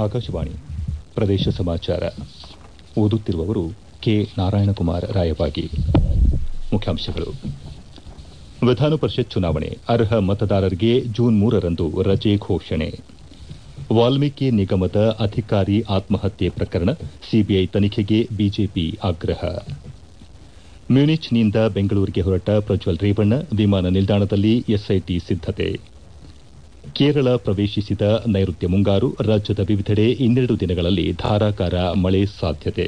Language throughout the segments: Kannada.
ಆಕಾಶವಾಣಿ ಪ್ರದೇಶ ಸಮಾಚಾರ ಓದುತ್ತಿರುವವರು ಕೆ ನಾರಾಯಣಕುಮಾರ್ ರಾಯಬಾಗಿ ಮುಖ್ಯಾಂಶಗಳು ವಿಧಾನ ಪರಿಷತ್ ಚುನಾವಣೆ ಅರ್ಹ ಮತದಾರರಿಗೆ ಜೂನ್ ಮೂರರಂದು ರಜೆ ಘೋಷಣೆ ವಾಲ್ಮೀಕಿ ನಿಗಮದ ಅಧಿಕಾರಿ ಆತ್ಮಹತ್ಯೆ ಪ್ರಕರಣ ಸಿಬಿಐ ತನಿಖೆಗೆ ಬಿಜೆಪಿ ಆಗ್ರಹ ಮ್ಯೂನಿಚ್ನಿಂದ ಬೆಂಗಳೂರಿಗೆ ಹೊರಟ ಪ್ರಜ್ವಲ್ ರೇವಣ್ಣ ವಿಮಾನ ನಿಲ್ದಾಣದಲ್ಲಿ ಎಸ್ಐಟಿ ಸಿದ್ದತೆ ಕೇರಳ ಪ್ರವೇಶಿಸಿದ ನೈಋತ್ಯ ಮುಂಗಾರು ರಾಜ್ಯದ ವಿವಿಧೆಡೆ ಇನ್ನೆರಡು ದಿನಗಳಲ್ಲಿ ಧಾರಾಕಾರ ಮಳೆ ಸಾಧ್ಯತೆ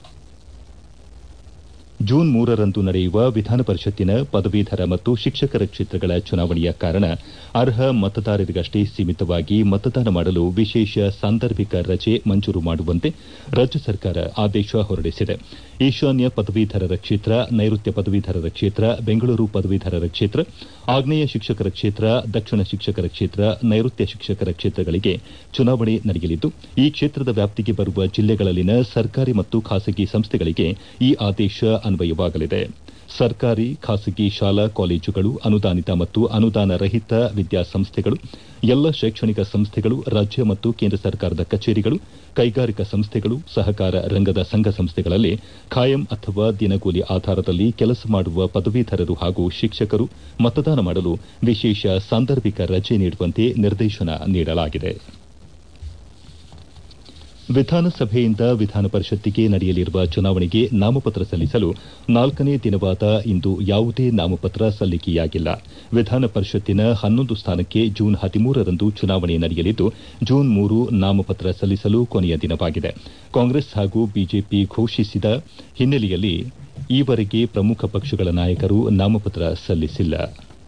ಜೂನ್ ಮೂರರಂದು ನಡೆಯುವ ವಿಧಾನ ಪರಿಷತ್ತಿನ ಪದವೀಧರ ಮತ್ತು ಶಿಕ್ಷಕರ ಕ್ಷೇತ್ರಗಳ ಚುನಾವಣೆಯ ಕಾರಣ ಅರ್ಹ ಮತದಾರರಿಗಷ್ಟೇ ಸೀಮಿತವಾಗಿ ಮತದಾನ ಮಾಡಲು ವಿಶೇಷ ಸಾಂದರ್ಭಿಕ ರಜೆ ಮಂಜೂರು ಮಾಡುವಂತೆ ರಾಜ್ಯ ಸರ್ಕಾರ ಆದೇಶ ಹೊರಡಿಸಿದೆ ಈಶಾನ್ಯ ಪದವೀಧರರ ಕ್ಷೇತ್ರ ನೈಋತ್ಯ ಪದವೀಧರರ ಕ್ಷೇತ್ರ ಬೆಂಗಳೂರು ಪದವೀಧರರ ಕ್ಷೇತ್ರ ಆಗ್ನೇಯ ಶಿಕ್ಷಕರ ಕ್ಷೇತ್ರ ದಕ್ಷಿಣ ಶಿಕ್ಷಕರ ಕ್ಷೇತ್ರ ನೈಋತ್ಯ ಶಿಕ್ಷಕರ ಕ್ಷೇತ್ರಗಳಿಗೆ ಚುನಾವಣೆ ನಡೆಯಲಿದ್ದು ಈ ಕ್ಷೇತ್ರದ ವ್ಯಾಪ್ತಿಗೆ ಬರುವ ಜಿಲ್ಲೆಗಳಲ್ಲಿನ ಸರ್ಕಾರಿ ಮತ್ತು ಖಾಸಗಿ ಸಂಸ್ಥೆಗಳಿಗೆ ಈ ಆದೇಶ ಅನ್ವಯವಾಗಲಿದೆ ಸರ್ಕಾರಿ ಖಾಸಗಿ ಶಾಲಾ ಕಾಲೇಜುಗಳು ಅನುದಾನಿತ ಮತ್ತು ಅನುದಾನ ರಹಿತ ವಿದ್ಯಾಸಂಸ್ಥೆಗಳು ಎಲ್ಲ ಶೈಕ್ಷಣಿಕ ಸಂಸ್ಥೆಗಳು ರಾಜ್ಯ ಮತ್ತು ಕೇಂದ್ರ ಸರ್ಕಾರದ ಕಚೇರಿಗಳು ಕೈಗಾರಿಕಾ ಸಂಸ್ಥೆಗಳು ಸಹಕಾರ ರಂಗದ ಸಂಘ ಸಂಸ್ಥೆಗಳಲ್ಲಿ ಖಾಯಂ ಅಥವಾ ದಿನಗೂಲಿ ಆಧಾರದಲ್ಲಿ ಕೆಲಸ ಮಾಡುವ ಪದವೀಧರರು ಹಾಗೂ ಶಿಕ್ಷಕರು ಮತದಾನ ಮಾಡಲು ವಿಶೇಷ ಸಾಂದರ್ಭಿಕ ರಜೆ ನೀಡುವಂತೆ ನಿರ್ದೇಶನ ನೀಡಲಾಗಿದೆ ವಿಧಾನಸಭೆಯಿಂದ ವಿಧಾನ ಪರಿಷತ್ತಿಗೆ ನಡೆಯಲಿರುವ ಚುನಾವಣೆಗೆ ನಾಮಪತ್ರ ಸಲ್ಲಿಸಲು ನಾಲ್ಕನೇ ದಿನವಾದ ಇಂದು ಯಾವುದೇ ನಾಮಪತ್ರ ಸಲ್ಲಿಕೆಯಾಗಿಲ್ಲ ವಿಧಾನ ಪರಿಷತ್ತಿನ ಹನ್ನೊಂದು ಸ್ಥಾನಕ್ಕೆ ಜೂನ್ ಹದಿಮೂರರಂದು ಚುನಾವಣೆ ನಡೆಯಲಿದ್ದು ಜೂನ್ ಮೂರು ನಾಮಪತ್ರ ಸಲ್ಲಿಸಲು ಕೊನೆಯ ದಿನವಾಗಿದೆ ಕಾಂಗ್ರೆಸ್ ಹಾಗೂ ಬಿಜೆಪಿ ಘೋಷಿಸಿದ ಹಿನ್ನೆಲೆಯಲ್ಲಿ ಈವರೆಗೆ ಪ್ರಮುಖ ಪಕ್ಷಗಳ ನಾಯಕರು ನಾಮಪತ್ರ ಸಲ್ಲಿಸಿಲ್ಲ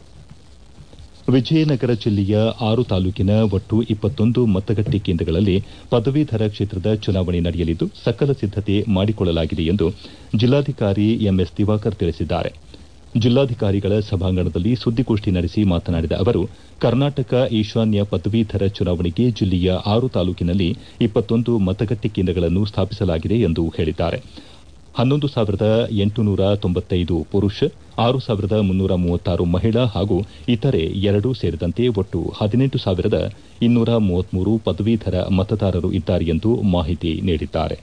ವಿಜಯನಗರ ಜಿಲ್ಲೆಯ ಆರು ತಾಲೂಕಿನ ಒಟ್ಟು ಇಪ್ಪತ್ತೊಂದು ಮತಗಟ್ಟೆ ಕೇಂದ್ರಗಳಲ್ಲಿ ಪದವೀಧರ ಕ್ಷೇತ್ರದ ಚುನಾವಣೆ ನಡೆಯಲಿದ್ದು ಸಕಲ ಸಿದ್ದತೆ ಮಾಡಿಕೊಳ್ಳಲಾಗಿದೆ ಎಂದು ಜಿಲ್ಲಾಧಿಕಾರಿ ಎಂಎಸ್ ದಿವಾಕರ್ ತಿಳಿಸಿದ್ದಾರೆ ಜಿಲ್ಲಾಧಿಕಾರಿಗಳ ಸಭಾಂಗಣದಲ್ಲಿ ಸುದ್ದಿಗೋಷ್ಠಿ ನಡೆಸಿ ಮಾತನಾಡಿದ ಅವರು ಕರ್ನಾಟಕ ಈಶಾನ್ಯ ಪದವೀಧರ ಚುನಾವಣೆಗೆ ಜಿಲ್ಲೆಯ ಆರು ತಾಲೂಕಿನಲ್ಲಿ ಇಪ್ಪತ್ತೊಂದು ಮತಗಟ್ಟೆ ಕೇಂದ್ರಗಳನ್ನು ಸ್ಥಾಪಿಸಲಾಗಿದೆ ಎಂದು ಹೇಳಿದ್ದಾರೆ ಹನ್ನೊಂದು ಸಾವಿರದ ಎಂಟುನೂರ ತೊಂಬತ್ತೈದು ಪುರುಷ ಆರು ಸಾವಿರದ ಮುನ್ನೂರ ಮೂವತ್ತಾರು ಮಹಿಳಾ ಹಾಗೂ ಇತರೆ ಎರಡು ಸೇರಿದಂತೆ ಒಟ್ಟು ಹದಿನೆಂಟು ಸಾವಿರದ ಇನ್ನೂರ ಮೂವತ್ಮೂರು ಪದವೀಧರ ಮತದಾರರು ಇದ್ದಾರೆ ಎಂದು ಮಾಹಿತಿ ನೀಡಿದ್ದಾರೆ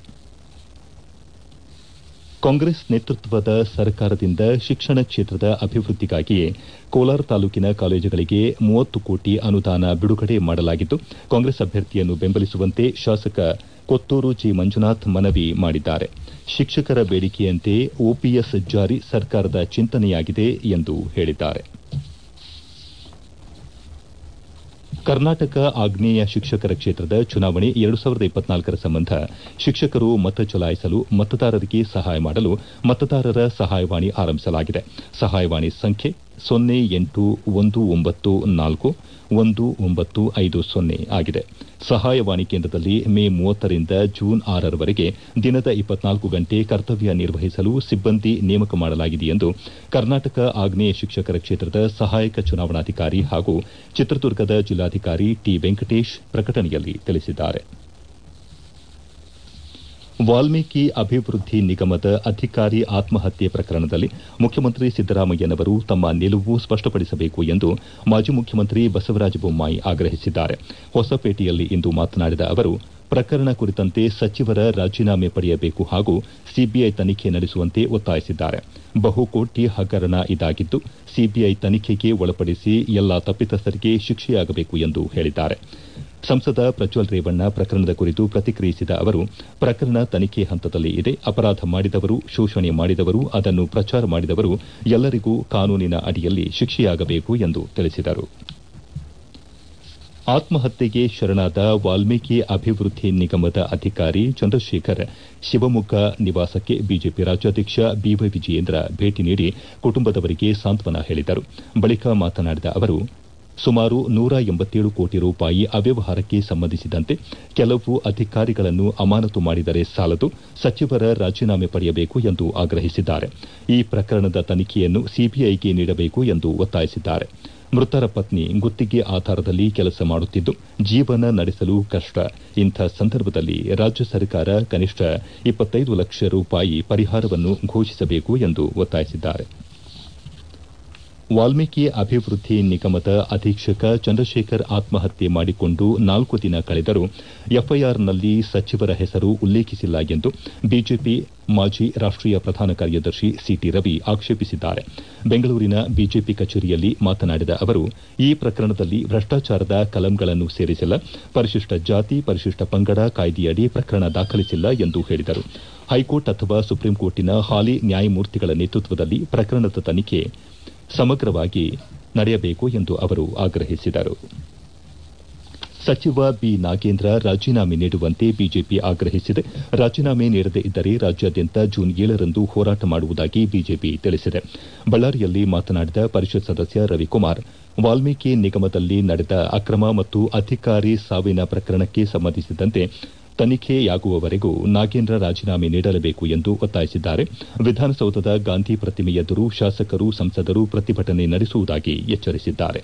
ಕಾಂಗ್ರೆಸ್ ನೇತೃತ್ವದ ಸರ್ಕಾರದಿಂದ ಶಿಕ್ಷಣ ಕ್ಷೇತ್ರದ ಅಭಿವೃದ್ದಿಗಾಗಿಯೇ ಕೋಲಾರ ತಾಲೂಕಿನ ಕಾಲೇಜುಗಳಿಗೆ ಮೂವತ್ತು ಕೋಟಿ ಅನುದಾನ ಬಿಡುಗಡೆ ಮಾಡಲಾಗಿದ್ದು ಕಾಂಗ್ರೆಸ್ ಅಭ್ಯರ್ಥಿಯನ್ನು ಬೆಂಬಲಿಸುವಂತೆ ಶಾಸಕ ಕೊತ್ತೂರು ಜಿ ಮಂಜುನಾಥ್ ಮನವಿ ಮಾಡಿದ್ದಾರೆ ಶಿಕ್ಷಕರ ಬೇಡಿಕೆಯಂತೆ ಒಪಿಎಸ್ ಜಾರಿ ಸರ್ಕಾರದ ಚಿಂತನೆಯಾಗಿದೆ ಎಂದು ಹೇಳಿದ್ದಾರೆ ಕರ್ನಾಟಕ ಆಗ್ನೇಯ ಶಿಕ್ಷಕರ ಕ್ಷೇತ್ರದ ಚುನಾವಣೆ ಎರಡು ಸಾವಿರದ ಇಪ್ಪತ್ನಾಲ್ಕರ ಸಂಬಂಧ ಶಿಕ್ಷಕರು ಮತ ಚಲಾಯಿಸಲು ಮತದಾರರಿಗೆ ಸಹಾಯ ಮಾಡಲು ಮತದಾರರ ಸಹಾಯವಾಣಿ ಆರಂಭಿಸಲಾಗಿದೆ ಸಹಾಯವಾಣಿ ಸಂಖ್ಯೆ ಸೊನ್ನೆ ಎಂಟು ಒಂದು ಒಂಬತ್ತು ನಾಲ್ಕು ಒಂದು ಒಂಬತ್ತು ಐದು ಸೊನ್ನೆ ಆಗಿದೆ ಸಹಾಯವಾಣಿ ಕೇಂದ್ರದಲ್ಲಿ ಮೇ ಮೂವತ್ತರಿಂದ ಜೂನ್ ಆರರವರೆಗೆ ದಿನದ ಇಪ್ಪತ್ನಾಲ್ಕು ಗಂಟೆ ಕರ್ತವ್ಯ ನಿರ್ವಹಿಸಲು ಸಿಬ್ಬಂದಿ ನೇಮಕ ಮಾಡಲಾಗಿದೆ ಎಂದು ಕರ್ನಾಟಕ ಆಗ್ನೇಯ ಶಿಕ್ಷಕರ ಕ್ಷೇತ್ರದ ಸಹಾಯಕ ಚುನಾವಣಾಧಿಕಾರಿ ಹಾಗೂ ಚಿತ್ರದುರ್ಗದ ಜಿಲ್ಲಾಧಿಕಾರಿ ಟಿ ವೆಂಕಟೇಶ್ ಪ್ರಕಟಣೆಯಲ್ಲಿ ತಿಳಿಸಿದ್ದಾರೆ ವಾಲ್ಮೀಕಿ ಅಭಿವೃದ್ಧಿ ನಿಗಮದ ಅಧಿಕಾರಿ ಆತ್ಮಹತ್ಯೆ ಪ್ರಕರಣದಲ್ಲಿ ಮುಖ್ಯಮಂತ್ರಿ ಸಿದ್ದರಾಮಯ್ಯನವರು ತಮ್ಮ ನಿಲುವು ಸ್ಪಷ್ಟಪಡಿಸಬೇಕು ಎಂದು ಮಾಜಿ ಮುಖ್ಯಮಂತ್ರಿ ಬಸವರಾಜ ಬೊಮ್ಮಾಯಿ ಆಗ್ರಹಿಸಿದ್ದಾರೆ ಹೊಸಪೇಟೆಯಲ್ಲಿ ಇಂದು ಮಾತನಾಡಿದ ಅವರು ಪ್ರಕರಣ ಕುರಿತಂತೆ ಸಚಿವರ ರಾಜೀನಾಮೆ ಪಡೆಯಬೇಕು ಹಾಗೂ ಸಿಬಿಐ ತನಿಖೆ ನಡೆಸುವಂತೆ ಒತ್ತಾಯಿಸಿದ್ದಾರೆ ಬಹುಕೋಟಿ ಹಗರಣ ಇದಾಗಿದ್ದು ಸಿಬಿಐ ತನಿಖೆಗೆ ಒಳಪಡಿಸಿ ಎಲ್ಲಾ ತಪ್ಪಿತಸ್ಥರಿಗೆ ಶಿಕ್ಷೆಯಾಗಬೇಕು ಎಂದು ಹೇಳಿದ್ದಾರೆ ಸಂಸದ ಪ್ರಜ್ವಲ್ ರೇವಣ್ಣ ಪ್ರಕರಣದ ಕುರಿತು ಪ್ರತಿಕ್ರಿಯಿಸಿದ ಅವರು ಪ್ರಕರಣ ತನಿಖೆ ಹಂತದಲ್ಲಿ ಇದೆ ಅಪರಾಧ ಮಾಡಿದವರು ಶೋಷಣೆ ಮಾಡಿದವರು ಅದನ್ನು ಪ್ರಚಾರ ಮಾಡಿದವರು ಎಲ್ಲರಿಗೂ ಕಾನೂನಿನ ಅಡಿಯಲ್ಲಿ ಶಿಕ್ಷೆಯಾಗಬೇಕು ಎಂದು ತಿಳಿಸಿದರು ಆತ್ಮಹತ್ಯೆಗೆ ಶರಣಾದ ವಾಲ್ಮೀಕಿ ಅಭಿವೃದ್ಧಿ ನಿಗಮದ ಅಧಿಕಾರಿ ಚಂದ್ರಶೇಖರ್ ಶಿವಮೊಗ್ಗ ನಿವಾಸಕ್ಕೆ ಬಿಜೆಪಿ ರಾಜ್ಯಾಧ್ಯಕ್ಷ ಬಿವೈ ವಿಜಯೇಂದ್ರ ಭೇಟಿ ನೀಡಿ ಕುಟುಂಬದವರಿಗೆ ಸಾಂತ್ವನ ಹೇಳಿದರು ಬಳಿಕ ಮಾತನಾಡಿದ ಅವರು ಸುಮಾರು ನೂರ ಎಂಬತ್ತೇಳು ಕೋಟಿ ರೂಪಾಯಿ ಅವ್ಯವಹಾರಕ್ಕೆ ಸಂಬಂಧಿಸಿದಂತೆ ಕೆಲವು ಅಧಿಕಾರಿಗಳನ್ನು ಅಮಾನತು ಮಾಡಿದರೆ ಸಾಲದು ಸಚಿವರ ರಾಜೀನಾಮೆ ಪಡೆಯಬೇಕು ಎಂದು ಆಗ್ರಹಿಸಿದ್ದಾರೆ ಈ ಪ್ರಕರಣದ ತನಿಖೆಯನ್ನು ಸಿಬಿಐಗೆ ನೀಡಬೇಕು ಎಂದು ಒತ್ತಾಯಿಸಿದ್ದಾರೆ ಮೃತರ ಪತ್ನಿ ಗುತ್ತಿಗೆ ಆಧಾರದಲ್ಲಿ ಕೆಲಸ ಮಾಡುತ್ತಿದ್ದು ಜೀವನ ನಡೆಸಲು ಕಷ್ಟ ಇಂಥ ಸಂದರ್ಭದಲ್ಲಿ ರಾಜ್ಯ ಸರ್ಕಾರ ಕನಿಷ್ಠ ಇಪ್ಪತ್ತೈದು ಲಕ್ಷ ರೂಪಾಯಿ ಪರಿಹಾರವನ್ನು ಘೋಷಿಸಬೇಕು ಎಂದು ಒತ್ತಾಯಿಸಿದ್ದಾರೆ ವಾಲ್ಮೀಕಿ ಅಭಿವೃದ್ಧಿ ನಿಗಮದ ಅಧೀಕ್ಷಕ ಚಂದ್ರಶೇಖರ್ ಆತ್ಮಹತ್ಯೆ ಮಾಡಿಕೊಂಡು ನಾಲ್ಕು ದಿನ ಕಳೆದರೂ ಎಫ್ಐಆರ್ನಲ್ಲಿ ಸಚಿವರ ಹೆಸರು ಉಲ್ಲೇಖಿಸಿಲ್ಲ ಎಂದು ಬಿಜೆಪಿ ಮಾಜಿ ರಾಷ್ಟೀಯ ಪ್ರಧಾನ ಕಾರ್ಯದರ್ಶಿ ಸಿಟಿ ರವಿ ಆಕ್ಷೇಪಿಸಿದ್ದಾರೆ ಬೆಂಗಳೂರಿನ ಬಿಜೆಪಿ ಕಚೇರಿಯಲ್ಲಿ ಮಾತನಾಡಿದ ಅವರು ಈ ಪ್ರಕರಣದಲ್ಲಿ ಭ್ರಷ್ಟಾಚಾರದ ಕಲಂಗಳನ್ನು ಸೇರಿಸಿಲ್ಲ ಪರಿಶಿಷ್ಟ ಜಾತಿ ಪರಿಶಿಷ್ಟ ಪಂಗಡ ಕಾಯ್ದೆಯಡಿ ಪ್ರಕರಣ ದಾಖಲಿಸಿಲ್ಲ ಎಂದು ಹೇಳಿದರು ಹೈಕೋರ್ಟ್ ಅಥವಾ ಸುಪ್ರೀಂಕೋರ್ಟಿನ ಹಾಲಿ ನ್ಯಾಯಮೂರ್ತಿಗಳ ನೇತೃತ್ವದಲ್ಲಿ ಪ್ರಕರಣದ ತನಿಖೆ ಸಮಗ್ರವಾಗಿ ನಡೆಯಬೇಕು ಎಂದು ಅವರು ಆಗ್ರಹಿಸಿದರು ಸಚಿವ ಬಿ ನಾಗೇಂದ್ರ ರಾಜೀನಾಮೆ ನೀಡುವಂತೆ ಬಿಜೆಪಿ ಆಗ್ರಹಿಸಿದೆ ರಾಜೀನಾಮೆ ನೀಡದೇ ಇದ್ದರೆ ರಾಜ್ಯಾದ್ಯಂತ ಜೂನ್ ಏಳರಂದು ಹೋರಾಟ ಮಾಡುವುದಾಗಿ ಬಿಜೆಪಿ ತಿಳಿಸಿದೆ ಬಳ್ಳಾರಿಯಲ್ಲಿ ಮಾತನಾಡಿದ ಪರಿಷತ್ ಸದಸ್ಯ ರವಿಕುಮಾರ್ ವಾಲ್ಮೀಕಿ ನಿಗಮದಲ್ಲಿ ನಡೆದ ಅಕ್ರಮ ಮತ್ತು ಅಧಿಕಾರಿ ಸಾವಿನ ಪ್ರಕರಣಕ್ಕೆ ಸಂಬಂಧಿಸಿದಂತೆ ತನಿಖೆಯಾಗುವವರೆಗೂ ನಾಗೇಂದ್ರ ರಾಜೀನಾಮೆ ನೀಡಲೇಬೇಕು ಎಂದು ಒತ್ತಾಯಿಸಿದ್ದಾರೆ ವಿಧಾನಸೌಧದ ಗಾಂಧಿ ಪ್ರತಿಮೆ ಎದುರು ಶಾಸಕರು ಸಂಸದರು ಪ್ರತಿಭಟನೆ ನಡೆಸುವುದಾಗಿ ಎಚ್ಚರಿಸಿದ್ದಾರೆ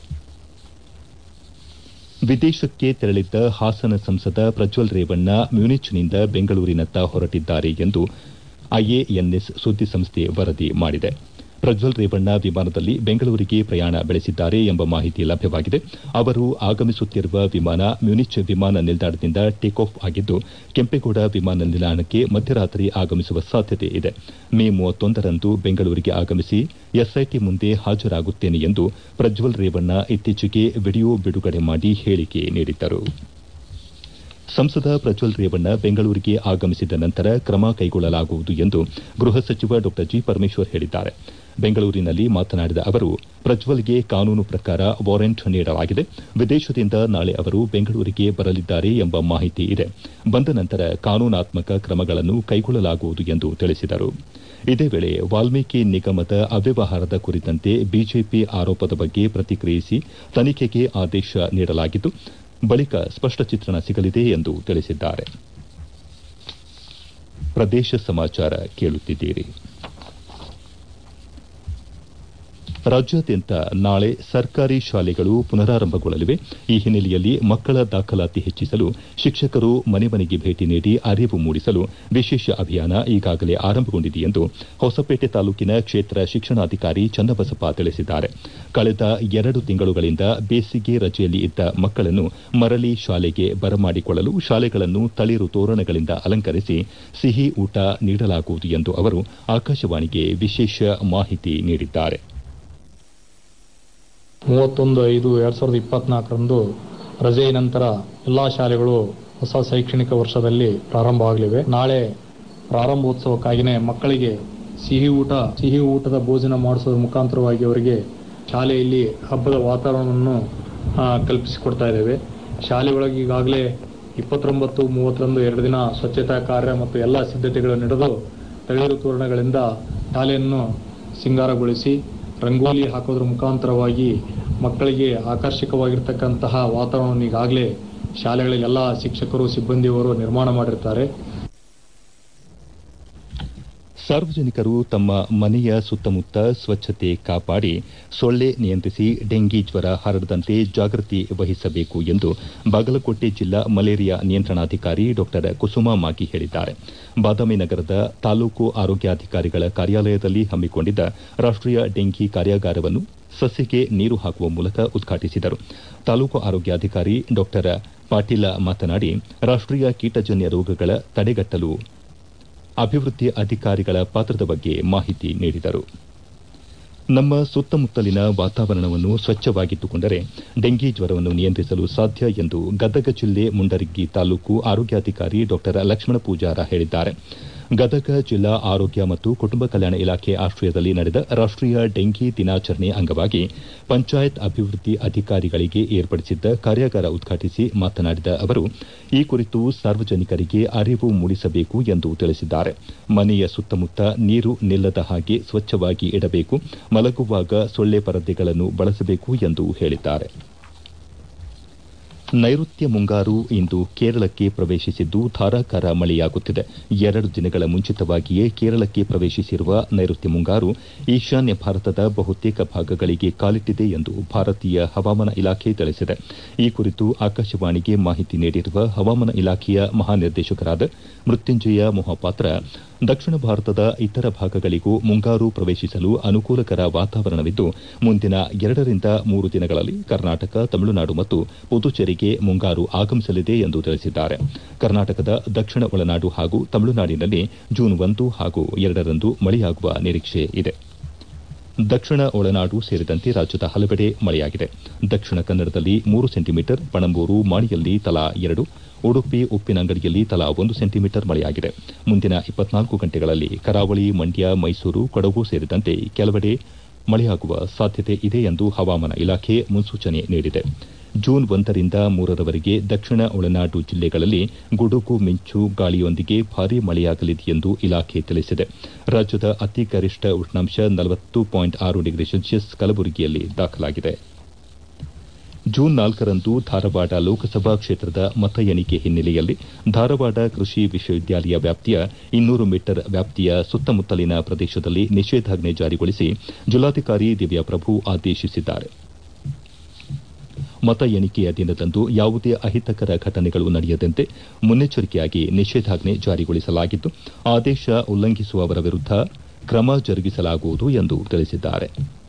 ವಿದೇಶಕ್ಕೆ ತೆರಳಿದ್ದ ಹಾಸನ ಸಂಸದ ಪ್ರಜ್ವಲ್ ರೇವಣ್ಣ ಮ್ಯೂನಿಚ್ನಿಂದ ಬೆಂಗಳೂರಿನತ್ತ ಹೊರಟಿದ್ದಾರೆ ಎಂದು ಐಎಎನ್ಎಸ್ ಸುದ್ದಿಸಂಸ್ಥೆ ವರದಿ ಮಾಡಿದೆ ಪ್ರಜ್ವಲ್ ರೇವಣ್ಣ ವಿಮಾನದಲ್ಲಿ ಬೆಂಗಳೂರಿಗೆ ಪ್ರಯಾಣ ಬೆಳೆಸಿದ್ದಾರೆ ಎಂಬ ಮಾಹಿತಿ ಲಭ್ಯವಾಗಿದೆ ಅವರು ಆಗಮಿಸುತ್ತಿರುವ ವಿಮಾನ ಮ್ಯೂನಿಚ್ ವಿಮಾನ ನಿಲ್ದಾಣದಿಂದ ಟೇಕ್ ಆಫ್ ಆಗಿದ್ದು ಕೆಂಪೇಗೌಡ ವಿಮಾನ ನಿಲ್ದಾಣಕ್ಕೆ ಮಧ್ಯರಾತ್ರಿ ಆಗಮಿಸುವ ಸಾಧ್ಯತೆ ಇದೆ ಮೇ ಮೂವತ್ತೊಂದರಂದು ಬೆಂಗಳೂರಿಗೆ ಆಗಮಿಸಿ ಎಸ್ಐಟಿ ಮುಂದೆ ಹಾಜರಾಗುತ್ತೇನೆ ಎಂದು ಪ್ರಜ್ವಲ್ ರೇವಣ್ಣ ಇತ್ತೀಚೆಗೆ ವಿಡಿಯೋ ಬಿಡುಗಡೆ ಮಾಡಿ ಹೇಳಿಕೆ ನೀಡಿದ್ದರು ಸಂಸದ ಪ್ರಜ್ವಲ್ ರೇವಣ್ಣ ಬೆಂಗಳೂರಿಗೆ ಆಗಮಿಸಿದ ನಂತರ ಕ್ರಮ ಕೈಗೊಳ್ಳಲಾಗುವುದು ಎಂದು ಗೃಹ ಸಚಿವ ಡಾ ಜಿ ಪರಮೇಶ್ವರ್ ಹೇಳಿದ್ದಾರೆ ಬೆಂಗಳೂರಿನಲ್ಲಿ ಮಾತನಾಡಿದ ಅವರು ಪ್ರಜ್ವಲ್ಗೆ ಕಾನೂನು ಪ್ರಕಾರ ವಾರೆಂಟ್ ನೀಡಲಾಗಿದೆ ವಿದೇಶದಿಂದ ನಾಳೆ ಅವರು ಬೆಂಗಳೂರಿಗೆ ಬರಲಿದ್ದಾರೆ ಎಂಬ ಮಾಹಿತಿ ಇದೆ ಬಂದ ನಂತರ ಕಾನೂನಾತ್ಮಕ ಕ್ರಮಗಳನ್ನು ಕೈಗೊಳ್ಳಲಾಗುವುದು ಎಂದು ತಿಳಿಸಿದರು ಇದೇ ವೇಳೆ ವಾಲ್ಮೀಕಿ ನಿಗಮದ ಅವ್ಯವಹಾರದ ಕುರಿತಂತೆ ಬಿಜೆಪಿ ಆರೋಪದ ಬಗ್ಗೆ ಪ್ರತಿಕ್ರಿಯಿಸಿ ತನಿಖೆಗೆ ಆದೇಶ ನೀಡಲಾಗಿದ್ದು ಬಳಿಕ ಸ್ಪಷ್ಟ ಚಿತ್ರಣ ಸಿಗಲಿದೆ ಎಂದು ತಿಳಿಸಿದ್ದಾರೆ ಪ್ರದೇಶ ಸಮಾಚಾರ ಕೇಳುತ್ತಿದ್ದೀರಿ ರಾಜ್ಯಾದ್ಯಂತ ನಾಳೆ ಸರ್ಕಾರಿ ಶಾಲೆಗಳು ಪುನರಾರಂಭಗೊಳ್ಳಲಿವೆ ಈ ಹಿನ್ನೆಲೆಯಲ್ಲಿ ಮಕ್ಕಳ ದಾಖಲಾತಿ ಹೆಚ್ಚಿಸಲು ಶಿಕ್ಷಕರು ಮನೆ ಮನೆಗೆ ಭೇಟಿ ನೀಡಿ ಅರಿವು ಮೂಡಿಸಲು ವಿಶೇಷ ಅಭಿಯಾನ ಈಗಾಗಲೇ ಆರಂಭಗೊಂಡಿದೆ ಎಂದು ಹೊಸಪೇಟೆ ತಾಲೂಕಿನ ಕ್ಷೇತ್ರ ಶಿಕ್ಷಣಾಧಿಕಾರಿ ಚನ್ನಬಸಪ್ಪ ತಿಳಿಸಿದ್ದಾರೆ ಕಳೆದ ಎರಡು ತಿಂಗಳುಗಳಿಂದ ಬೇಸಿಗೆ ರಜೆಯಲ್ಲಿ ಇದ್ದ ಮಕ್ಕಳನ್ನು ಮರಳಿ ಶಾಲೆಗೆ ಬರಮಾಡಿಕೊಳ್ಳಲು ಶಾಲೆಗಳನ್ನು ತಳಿರು ತೋರಣಗಳಿಂದ ಅಲಂಕರಿಸಿ ಸಿಹಿ ಊಟ ನೀಡಲಾಗುವುದು ಎಂದು ಅವರು ಆಕಾಶವಾಣಿಗೆ ವಿಶೇಷ ಮಾಹಿತಿ ನೀಡಿದ್ದಾರೆ ಮೂವತ್ತೊಂದು ಐದು ಎರಡ್ ಸಾವಿರದ ಇಪ್ಪತ್ನಾಲ್ಕರಂದು ರಜೆಯ ನಂತರ ಎಲ್ಲಾ ಶಾಲೆಗಳು ಹೊಸ ಶೈಕ್ಷಣಿಕ ವರ್ಷದಲ್ಲಿ ಪ್ರಾರಂಭವಾಗಲಿವೆ ನಾಳೆ ಪ್ರಾರಂಭೋತ್ಸವಕ್ಕಾಗಿಯೇ ಮಕ್ಕಳಿಗೆ ಸಿಹಿ ಊಟ ಸಿಹಿ ಊಟದ ಭೋಜನ ಮಾಡಿಸೋದ್ರ ಮುಖಾಂತರವಾಗಿ ಅವರಿಗೆ ಶಾಲೆಯಲ್ಲಿ ಹಬ್ಬದ ವಾತಾವರಣವನ್ನು ಆ, ಕಲ್ಪಿಸಿಕೊಡ್ತಾ ಇದ್ದೇವೆ ಶಾಲೆ ಒಳಗೆ ಈಗಾಗಲೇ ಇಪ್ಪತ್ತೊಂಬತ್ತು ಮೂವತ್ತರಂದು ಎರಡು ದಿನ ಸ್ವಚ್ಛತಾ ಕಾರ್ಯ ಮತ್ತು ಎಲ್ಲ ಸಿದ್ಧತೆಗಳನ್ನು ನಡೆದು ತಳಿರು ತೋರಣಗಳಿಂದ ಶಾಲೆಯನ್ನು ಸಿಂಗಾರಗೊಳಿಸಿ ರಂಗೋಲಿ ಹಾಕೋದ್ರ ಮುಖಾಂತರವಾಗಿ ಮಕ್ಕಳಿಗೆ ಆಕರ್ಷಕವಾಗಿರ್ತಕ್ಕಂತಹ ವಾತಾವರಣವನ್ನು ಈಗಾಗಲೇ ಶಾಲೆಗಳಲ್ಲಿ ಎಲ್ಲ ಶಿಕ್ಷಕರು ಸಿಬ್ಬಂದಿಯವರು ನಿರ್ಮಾಣ ಮಾಡಿರ್ತಾರೆ ಸಾರ್ವಜನಿಕರು ತಮ್ಮ ಮನೆಯ ಸುತ್ತಮುತ್ತ ಸ್ವಚ್ಛತೆ ಕಾಪಾಡಿ ಸೊಳ್ಳೆ ನಿಯಂತ್ರಿಸಿ ಡೆಂಗಿ ಜ್ವರ ಹರಡದಂತೆ ಜಾಗೃತಿ ವಹಿಸಬೇಕು ಎಂದು ಬಾಗಲಕೋಟೆ ಜಿಲ್ಲಾ ಮಲೇರಿಯಾ ನಿಯಂತ್ರಣಾಧಿಕಾರಿ ಡಾ ಕುಸುಮಾ ಮಾಗಿ ಹೇಳಿದ್ದಾರೆ ಬಾದಾಮಿ ನಗರದ ತಾಲೂಕು ಆರೋಗ್ಯಾಧಿಕಾರಿಗಳ ಕಾರ್ಯಾಲಯದಲ್ಲಿ ಹಮ್ಮಿಕೊಂಡಿದ್ದ ರಾಷ್ಟೀಯ ಡೆಂಗಿ ಕಾರ್ಯಾಗಾರವನ್ನು ಸಸಿಗೆ ನೀರು ಹಾಕುವ ಮೂಲಕ ಉದ್ಘಾಟಿಸಿದರು ತಾಲೂಕು ಆರೋಗ್ಯಾಧಿಕಾರಿ ಡಾ ಪಾಟೀಲ ಮಾತನಾಡಿ ರಾಷ್ಟೀಯ ಕೀಟಜನ್ಯ ರೋಗಗಳ ತಡೆಗಟ್ಟಲು ಅಭಿವೃದ್ಧಿ ಅಧಿಕಾರಿಗಳ ಪಾತ್ರದ ಬಗ್ಗೆ ಮಾಹಿತಿ ನೀಡಿದರು ನಮ್ಮ ಸುತ್ತಮುತ್ತಲಿನ ವಾತಾವರಣವನ್ನು ಸ್ವಚ್ಛವಾಗಿಟ್ಟುಕೊಂಡರೆ ಡೆಂಗಿ ಜ್ವರವನ್ನು ನಿಯಂತ್ರಿಸಲು ಸಾಧ್ಯ ಎಂದು ಗದಗ ಜಿಲ್ಲೆ ಮುಂಡರಗಿ ತಾಲೂಕು ಆರೋಗ್ಯಾಧಿಕಾರಿ ಡಾ ಲಕ್ಷ್ಮಣ ಪೂಜಾರ ಹೇಳಿದ್ದಾರೆ ಗದಗ ಜಿಲ್ಲಾ ಆರೋಗ್ಯ ಮತ್ತು ಕುಟುಂಬ ಕಲ್ಯಾಣ ಇಲಾಖೆ ಆಶ್ರಯದಲ್ಲಿ ನಡೆದ ರಾಷ್ಟೀಯ ಡೆಂಗಿ ದಿನಾಚರಣೆ ಅಂಗವಾಗಿ ಪಂಚಾಯತ್ ಅಭಿವೃದ್ಧಿ ಅಧಿಕಾರಿಗಳಿಗೆ ಏರ್ಪಡಿಸಿದ್ದ ಕಾರ್ಯಾಗಾರ ಉದ್ಘಾಟಿಸಿ ಮಾತನಾಡಿದ ಅವರು ಈ ಕುರಿತು ಸಾರ್ವಜನಿಕರಿಗೆ ಅರಿವು ಮೂಡಿಸಬೇಕು ಎಂದು ತಿಳಿಸಿದ್ದಾರೆ ಮನೆಯ ಸುತ್ತಮುತ್ತ ನೀರು ನಿಲ್ಲದ ಹಾಗೆ ಸ್ವಚ್ಛವಾಗಿ ಇಡಬೇಕು ಮಲಗುವಾಗ ಸೊಳ್ಳೆ ಪರದೆಗಳನ್ನು ಬಳಸಬೇಕು ಎಂದು ಹೇಳಿದ್ದಾರೆ ನೈಋತ್ಯ ಮುಂಗಾರು ಇಂದು ಕೇರಳಕ್ಕೆ ಪ್ರವೇಶಿಸಿದ್ದು ಧಾರಾಕಾರ ಮಳೆಯಾಗುತ್ತಿದೆ ಎರಡು ದಿನಗಳ ಮುಂಚಿತವಾಗಿಯೇ ಕೇರಳಕ್ಕೆ ಪ್ರವೇಶಿಸಿರುವ ನೈಋತ್ಯ ಮುಂಗಾರು ಈಶಾನ್ಯ ಭಾರತದ ಬಹುತೇಕ ಭಾಗಗಳಿಗೆ ಕಾಲಿಟ್ಟಿದೆ ಎಂದು ಭಾರತೀಯ ಹವಾಮಾನ ಇಲಾಖೆ ತಿಳಿಸಿದೆ ಈ ಕುರಿತು ಆಕಾಶವಾಣಿಗೆ ಮಾಹಿತಿ ನೀಡಿರುವ ಹವಾಮಾನ ಇಲಾಖೆಯ ಮಹಾನಿರ್ದೇಶಕರಾದ ಮೃತ್ಯುಂಜಯ ಮೊಹಾಪಾತ್ರ ದಕ್ಷಿಣ ಭಾರತದ ಇತರ ಭಾಗಗಳಿಗೂ ಮುಂಗಾರು ಪ್ರವೇಶಿಸಲು ಅನುಕೂಲಕರ ವಾತಾವರಣವಿದ್ದು ಮುಂದಿನ ಎರಡರಿಂದ ಮೂರು ದಿನಗಳಲ್ಲಿ ಕರ್ನಾಟಕ ತಮಿಳುನಾಡು ಮತ್ತು ಪುದುಚೇರಿಗೆ ಮುಂಗಾರು ಆಗಮಿಸಲಿದೆ ಎಂದು ತಿಳಿಸಿದ್ದಾರೆ ಕರ್ನಾಟಕದ ದಕ್ಷಿಣ ಒಳನಾಡು ಹಾಗೂ ತಮಿಳುನಾಡಿನಲ್ಲಿ ಜೂನ್ ಒಂದು ಹಾಗೂ ಎರಡರಂದು ಮಳೆಯಾಗುವ ನಿರೀಕ್ಷೆ ಇದೆ ದಕ್ಷಿಣ ಒಳನಾಡು ಸೇರಿದಂತೆ ರಾಜ್ಯದ ಹಲವೆಡೆ ಮಳೆಯಾಗಿದೆ ದಕ್ಷಿಣ ಕನ್ನಡದಲ್ಲಿ ಮೂರು ಸೆಂಟಿಮೀಟರ್ ಪಣಂಬೂರು ಮಾಣಿಯಲ್ಲಿ ತಲಾ ಎರಡು ಉಡುಪಿ ಉಪ್ಪಿನಂಗಡಿಯಲ್ಲಿ ತಲಾ ಒಂದು ಸೆಂಟಿಮೀಟರ್ ಮಳೆಯಾಗಿದೆ ಮುಂದಿನ ಇಪ್ಪತ್ನಾಲ್ಕು ಗಂಟೆಗಳಲ್ಲಿ ಕರಾವಳಿ ಮಂಡ್ಯ ಮೈಸೂರು ಕೊಡಗು ಸೇರಿದಂತೆ ಕೆಲವೆಡೆ ಮಳೆಯಾಗುವ ಸಾಧ್ಯತೆ ಇದೆ ಎಂದು ಹವಾಮಾನ ಇಲಾಖೆ ಮುನ್ಸೂಚನೆ ನೀಡಿದೆ ಜೂನ್ ಒಂದರಿಂದ ಮೂರರವರೆಗೆ ದಕ್ಷಿಣ ಒಳನಾಡು ಜಿಲ್ಲೆಗಳಲ್ಲಿ ಗುಡುಗು ಮಿಂಚು ಗಾಳಿಯೊಂದಿಗೆ ಭಾರೀ ಮಳೆಯಾಗಲಿದೆ ಎಂದು ಇಲಾಖೆ ತಿಳಿಸಿದೆ ರಾಜ್ಯದ ಅತಿ ಗರಿಷ್ಠ ಉಷ್ಣಾಂಶ ನಲವತ್ತು ಪಾಯಿಂಟ್ ಆರು ಡಿಗ್ರಿ ಸೆಲ್ಸಿಯಸ್ ಕಲಬುರಗಿಯಲ್ಲಿ ದಾಖಲಾಗಿದೆ ಜೂನ್ ನಾಲ್ಕರಂದು ಧಾರವಾಡ ಲೋಕಸಭಾ ಕ್ಷೇತ್ರದ ಮತ ಎಣಿಕೆ ಹಿನ್ನೆಲೆಯಲ್ಲಿ ಧಾರವಾಡ ಕೃಷಿ ವಿಶ್ವವಿದ್ಯಾಲಯ ವ್ಯಾಪ್ತಿಯ ಇನ್ನೂರು ಮೀಟರ್ ವ್ಯಾಪ್ತಿಯ ಸುತ್ತಮುತ್ತಲಿನ ಪ್ರದೇಶದಲ್ಲಿ ನಿಷೇಧಾಜ್ಞೆ ಜಾರಿಗೊಳಿಸಿ ಜಿಲ್ಲಾಧಿಕಾರಿ ದಿವ್ಯಾಪ್ರಭು ಆದೇಶಿಸಿದ್ದಾರೆ ಮತ ಎಣಿಕೆಯ ದಿನದಂದು ಯಾವುದೇ ಅಹಿತಕರ ಘಟನೆಗಳು ನಡೆಯದಂತೆ ಮುನ್ನೆಚ್ಚರಿಕೆಯಾಗಿ ನಿಷೇಧಾಜ್ಞೆ ಜಾರಿಗೊಳಿಸಲಾಗಿದ್ದು ಆದೇಶ ಉಲ್ಲಂಘಿಸುವವರ ವಿರುದ್ಧ ಕ್ರಮ ಜರುಗಿಸಲಾಗುವುದು ಎಂದು ತಿಳಿಸಿದ್ದಾರೆ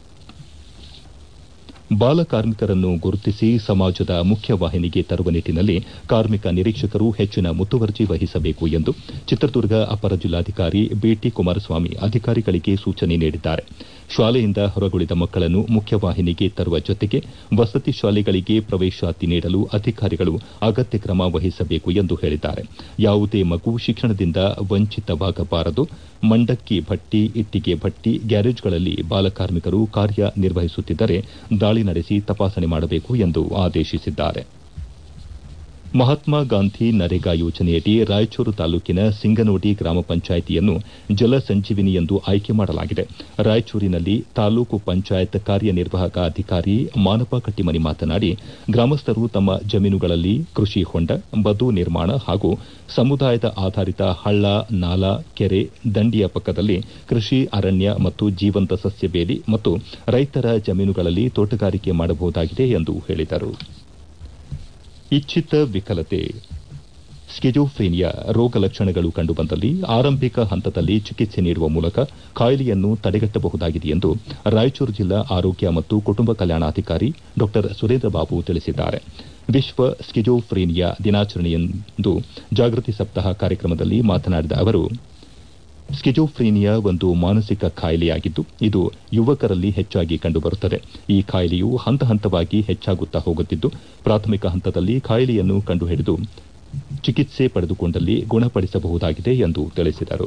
ಬಾಲ ಕಾರ್ಮಿಕರನ್ನು ಗುರುತಿಸಿ ಸಮಾಜದ ಮುಖ್ಯವಾಹಿನಿಗೆ ತರುವ ನಿಟ್ಟಿನಲ್ಲಿ ಕಾರ್ಮಿಕ ನಿರೀಕ್ಷಕರು ಹೆಚ್ಚಿನ ಮುತುವರ್ಜಿ ವಹಿಸಬೇಕು ಎಂದು ಚಿತ್ರದುರ್ಗ ಅಪರ ಜಿಲ್ಲಾಧಿಕಾರಿ ಬಿಟಿ ಕುಮಾರಸ್ವಾಮಿ ಅಧಿಕಾರಿಗಳಿಗೆ ಸೂಚನೆ ನೀಡಿದ್ದಾರೆ ಶಾಲೆಯಿಂದ ಹೊರಗುಳಿದ ಮಕ್ಕಳನ್ನು ಮುಖ್ಯವಾಹಿನಿಗೆ ತರುವ ಜೊತೆಗೆ ವಸತಿ ಶಾಲೆಗಳಿಗೆ ಪ್ರವೇಶಾತಿ ನೀಡಲು ಅಧಿಕಾರಿಗಳು ಅಗತ್ಯ ಕ್ರಮ ವಹಿಸಬೇಕು ಎಂದು ಹೇಳಿದ್ದಾರೆ ಯಾವುದೇ ಮಗು ಶಿಕ್ಷಣದಿಂದ ವಂಚಿತವಾಗಬಾರದು ಮಂಡಕ್ಕಿ ಭಟ್ಟಿ ಇಟ್ಟಿಗೆ ಭಟ್ಟಿ ಗ್ಯಾರೇಜ್ಗಳಲ್ಲಿ ಬಾಲಕಾರ್ಮಿಕರು ಕಾರ್ಯ ನಿರ್ವಹಿಸುತ್ತಿದ್ದರೆ ದಾಳಿ ನಡೆಸಿ ತಪಾಸಣೆ ಮಾಡಬೇಕು ಎಂದು ಆದೇಶಿಸಿದ್ದಾರೆ ಮಹಾತ್ಮ ಗಾಂಧಿ ನರೇಗಾ ಯೋಜನೆಯಡಿ ರಾಯಚೂರು ತಾಲೂಕಿನ ಸಿಂಗನೋಡಿ ಗ್ರಾಮ ಪಂಚಾಯಿತಿಯನ್ನು ಜಲ ಸಂಜೀವಿನಿ ಎಂದು ಆಯ್ಕೆ ಮಾಡಲಾಗಿದೆ ರಾಯಚೂರಿನಲ್ಲಿ ತಾಲೂಕು ಪಂಚಾಯತ್ ಕಾರ್ಯನಿರ್ವಾಹಕ ಅಧಿಕಾರಿ ಮಾನಪ್ಪ ಕಟ್ಟಿಮನಿ ಮಾತನಾಡಿ ಗ್ರಾಮಸ್ಥರು ತಮ್ಮ ಜಮೀನುಗಳಲ್ಲಿ ಕೃಷಿ ಹೊಂಡ ಬದು ನಿರ್ಮಾಣ ಹಾಗೂ ಸಮುದಾಯದ ಆಧಾರಿತ ಹಳ್ಳ ನಾಲ ಕೆರೆ ದಂಡಿಯ ಪಕ್ಕದಲ್ಲಿ ಕೃಷಿ ಅರಣ್ಯ ಮತ್ತು ಜೀವಂತ ಸಸ್ಯ ಬೇಲಿ ಮತ್ತು ರೈತರ ಜಮೀನುಗಳಲ್ಲಿ ತೋಟಗಾರಿಕೆ ಮಾಡಬಹುದಾಗಿದೆ ಎಂದು ಹೇಳಿದರು ಇಚ್ಛಿತ ವಿಕಲತೆ ಸ್ಕಿಜೋಫ್ರೇನಿಯಾ ರೋಗ ಲಕ್ಷಣಗಳು ಕಂಡುಬಂದಲ್ಲಿ ಆರಂಭಿಕ ಹಂತದಲ್ಲಿ ಚಿಕಿತ್ಸೆ ನೀಡುವ ಮೂಲಕ ಕಾಯಿಲೆಯನ್ನು ತಡೆಗಟ್ಟಬಹುದಾಗಿದೆ ಎಂದು ರಾಯಚೂರು ಜಿಲ್ಲಾ ಆರೋಗ್ಯ ಮತ್ತು ಕುಟುಂಬ ಕಲ್ಯಾಣಾಧಿಕಾರಿ ಡಾ ಸುರೇಂದ್ರ ಬಾಬು ತಿಳಿಸಿದ್ದಾರೆ ವಿಶ್ವ ಸ್ಕಿಜೋಫ್ರೇನಿಯಾ ದಿನಾಚರಣೆಯಂದು ಜಾಗೃತಿ ಸಪ್ತಾಹ ಕಾರ್ಯಕ್ರಮದಲ್ಲಿ ಮಾತನಾಡಿದ ಅವರು ಸ್ಕಿಜೋಫ್ರೀನಿಯಾ ಒಂದು ಮಾನಸಿಕ ಕಾಯಿಲೆಯಾಗಿದ್ದು ಇದು ಯುವಕರಲ್ಲಿ ಹೆಚ್ಚಾಗಿ ಕಂಡುಬರುತ್ತದೆ ಈ ಕಾಯಿಲೆಯು ಹಂತ ಹಂತವಾಗಿ ಹೆಚ್ಚಾಗುತ್ತಾ ಹೋಗುತ್ತಿದ್ದು ಪ್ರಾಥಮಿಕ ಹಂತದಲ್ಲಿ ಕಾಯಿಲೆಯನ್ನು ಕಂಡುಹಿಡಿದು ಚಿಕಿತ್ಸೆ ಪಡೆದುಕೊಂಡಲ್ಲಿ ಗುಣಪಡಿಸಬಹುದಾಗಿದೆ ಎಂದು ತಿಳಿಸಿದರು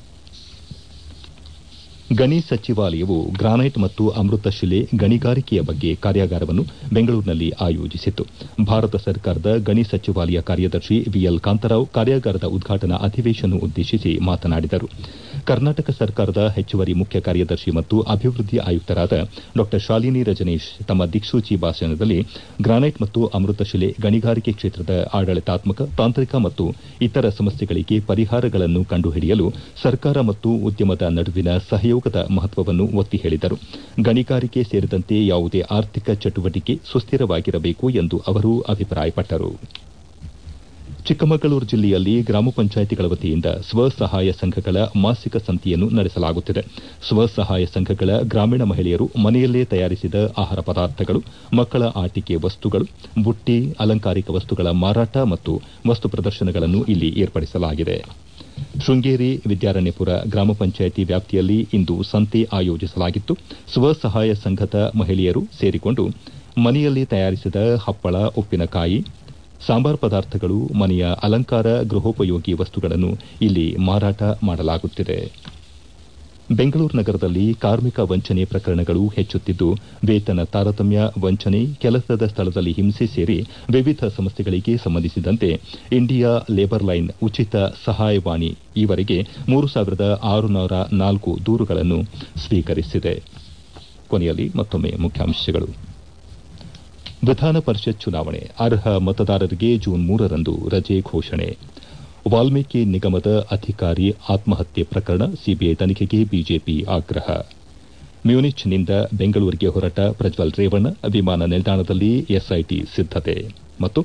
ಗಣಿ ಸಚಿವಾಲಯವು ಗ್ರಾನೈಟ್ ಮತ್ತು ಅಮೃತಶಿಲೆ ಗಣಿಗಾರಿಕೆಯ ಬಗ್ಗೆ ಕಾರ್ಯಾಗಾರವನ್ನು ಬೆಂಗಳೂರಿನಲ್ಲಿ ಆಯೋಜಿಸಿತ್ತು ಭಾರತ ಸರ್ಕಾರದ ಗಣಿ ಸಚಿವಾಲಯ ಕಾರ್ಯದರ್ಶಿ ವಿಎಲ್ ಕಾಂತರಾವ್ ಕಾರ್ಯಾಗಾರದ ಉದ್ಘಾಟನಾ ಅಧಿವೇಶನ ಉದ್ದೇಶಿಸಿ ಮಾತನಾಡಿದರು ಕರ್ನಾಟಕ ಸರ್ಕಾರದ ಹೆಚ್ಚುವರಿ ಮುಖ್ಯ ಕಾರ್ಯದರ್ಶಿ ಮತ್ತು ಅಭಿವೃದ್ಧಿ ಆಯುಕ್ತರಾದ ಡಾ ಶಾಲಿನಿ ರಜನೀಶ್ ತಮ್ಮ ದಿಕ್ಸೂಚಿ ಭಾಷಣದಲ್ಲಿ ಗ್ರಾನೈಟ್ ಮತ್ತು ಅಮೃತಶಿಲೆ ಗಣಿಗಾರಿಕೆ ಕ್ಷೇತ್ರದ ಆಡಳಿತಾತ್ಮಕ ತಾಂತ್ರಿಕ ಮತ್ತು ಇತರ ಸಮಸ್ಯೆಗಳಿಗೆ ಪರಿಹಾರಗಳನ್ನು ಕಂಡುಹಿಡಿಯಲು ಸರ್ಕಾರ ಮತ್ತು ಉದ್ಯಮದ ನಡುವಿನ ಸಹಯೋಗದ ಮಹತ್ವವನ್ನು ಒತ್ತಿ ಹೇಳಿದರು ಗಣಿಗಾರಿಕೆ ಸೇರಿದಂತೆ ಯಾವುದೇ ಆರ್ಥಿಕ ಚಟುವಟಿಕೆ ಸುಸ್ಥಿರವಾಗಿರಬೇಕು ಎಂದು ಅವರು ಅಭಿಪ್ರಾಯಪಟ್ಟರು ಚಿಕ್ಕಮಗಳೂರು ಜಿಲ್ಲೆಯಲ್ಲಿ ಗ್ರಾಮ ಪಂಚಾಯಿತಿಗಳ ವತಿಯಿಂದ ಸ್ವಸಹಾಯ ಸಂಘಗಳ ಮಾಸಿಕ ಸಂತೆಯನ್ನು ನಡೆಸಲಾಗುತ್ತಿದೆ ಸ್ವಸಹಾಯ ಸಂಘಗಳ ಗ್ರಾಮೀಣ ಮಹಿಳೆಯರು ಮನೆಯಲ್ಲೇ ತಯಾರಿಸಿದ ಆಹಾರ ಪದಾರ್ಥಗಳು ಮಕ್ಕಳ ಆಟಿಕೆ ವಸ್ತುಗಳು ಬುಟ್ಟಿ ಅಲಂಕಾರಿಕ ವಸ್ತುಗಳ ಮಾರಾಟ ಮತ್ತು ವಸ್ತು ಪ್ರದರ್ಶನಗಳನ್ನು ಇಲ್ಲಿ ಏರ್ಪಡಿಸಲಾಗಿದೆ ಶೃಂಗೇರಿ ವಿದ್ಯಾರಣ್ಯಪುರ ಗ್ರಾಮ ಪಂಚಾಯಿತಿ ವ್ಯಾಪ್ತಿಯಲ್ಲಿ ಇಂದು ಸಂತೆ ಆಯೋಜಿಸಲಾಗಿತ್ತು ಸ್ವಸಹಾಯ ಸಂಘದ ಮಹಿಳೆಯರು ಸೇರಿಕೊಂಡು ಮನೆಯಲ್ಲಿ ತಯಾರಿಸಿದ ಹಪ್ಪಳ ಉಪ್ಪಿನಕಾಯಿ ಸಾಂಬಾರ್ ಪದಾರ್ಥಗಳು ಮನೆಯ ಅಲಂಕಾರ ಗೃಹೋಪಯೋಗಿ ವಸ್ತುಗಳನ್ನು ಇಲ್ಲಿ ಮಾರಾಟ ಮಾಡಲಾಗುತ್ತಿದೆ ಬೆಂಗಳೂರು ನಗರದಲ್ಲಿ ಕಾರ್ಮಿಕ ವಂಚನೆ ಪ್ರಕರಣಗಳು ಹೆಚ್ಚುತ್ತಿದ್ದು ವೇತನ ತಾರತಮ್ಯ ವಂಚನೆ ಕೆಲಸದ ಸ್ಥಳದಲ್ಲಿ ಹಿಂಸೆ ಸೇರಿ ವಿವಿಧ ಸಮಸ್ಯೆಗಳಿಗೆ ಸಂಬಂಧಿಸಿದಂತೆ ಇಂಡಿಯಾ ಲೇಬರ್ ಲೈನ್ ಉಚಿತ ಸಹಾಯವಾಣಿ ಈವರೆಗೆ ಮೂರು ಸಾವಿರದ ಆರುನೂರ ನಾಲ್ಕು ದೂರುಗಳನ್ನು ಸ್ವೀಕರಿಸಿದೆ ಕೊನೆಯಲ್ಲಿ ಮತ್ತೊಮ್ಮೆ ಮುಖ್ಯಾಂಶಗಳು ವಿಧಾನ ಪರಿಷತ್ ಚುನಾವಣೆ ಅರ್ಹ ಮತದಾರರಿಗೆ ಜೂನ್ ಮೂರರಂದು ರಜೆ ಘೋಷಣೆ ವಾಲ್ಮೀಕಿ ನಿಗಮದ ಅಧಿಕಾರಿ ಆತ್ಮಹತ್ಯೆ ಪ್ರಕರಣ ಸಿಬಿಐ ತನಿಖೆಗೆ ಬಿಜೆಪಿ ಆಗ್ರಹ ಮ್ಯೂನಿಚ್ನಿಂದ ಬೆಂಗಳೂರಿಗೆ ಹೊರಟ ಪ್ರಜ್ವಲ್ ರೇವಣ್ಣ ವಿಮಾನ ನಿಲ್ದಾಣದಲ್ಲಿ ಎಸ್ಐಟಿ ಸಿದ್ದತೆ ಮತ್ತು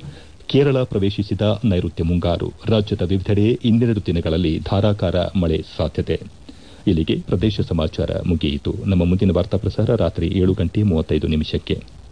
ಕೇರಳ ಪ್ರವೇಶಿಸಿದ ನೈಋತ್ಯ ಮುಂಗಾರು ರಾಜ್ಯದ ವಿವಿಧೆಡೆ ಇನ್ನೆರಡು ದಿನಗಳಲ್ಲಿ ಧಾರಾಕಾರ ಮಳೆ ಸಾಧ್ಯತೆ ಇಲ್ಲಿಗೆ ಪ್ರದೇಶ ಸಮಾಚಾರ ಮುಗಿಯಿತು ನಮ್ಮ ಮುಂದಿನ ವಾರ್ತಾ ಪ್ರಸಾರ ರಾತ್ರಿ ಏಳು ಗಂಟೆ ಮೂವತ್ತೈದು ನಿಮಿಷಕ್ಕೆ